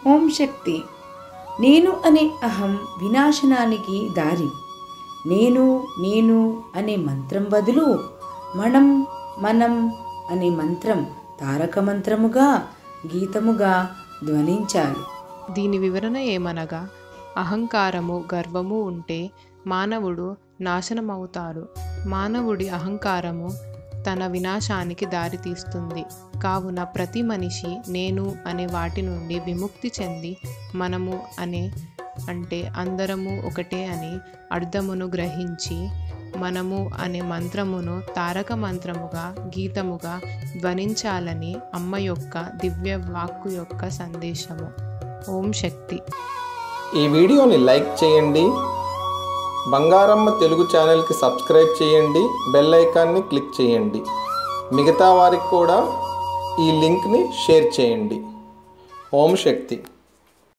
ఓం శక్తి నేను అనే అహం వినాశనానికి దారి నేను నేను అనే మంత్రం బదులు మనం మనం అనే మంత్రం తారక మంత్రముగా గీతముగా ధ్వనించాలి దీని వివరణ ఏమనగా అహంకారము గర్వము ఉంటే మానవుడు నాశనమవుతాడు మానవుడి అహంకారము తన వినాశానికి దారితీస్తుంది కావున ప్రతి మనిషి నేను అనే వాటి నుండి విముక్తి చెంది మనము అనే అంటే అందరము ఒకటే అని అర్థమును గ్రహించి మనము అనే మంత్రమును తారక మంత్రముగా గీతముగా ధ్వనించాలని అమ్మ యొక్క దివ్య వాక్కు యొక్క సందేశము ఓం శక్తి ఈ వీడియోని లైక్ చేయండి బంగారమ్మ తెలుగు ఛానల్కి సబ్స్క్రైబ్ చేయండి బెల్ ఐకాన్ని క్లిక్ చేయండి మిగతా వారికి కూడా ఈ లింక్ని షేర్ చేయండి ఓం శక్తి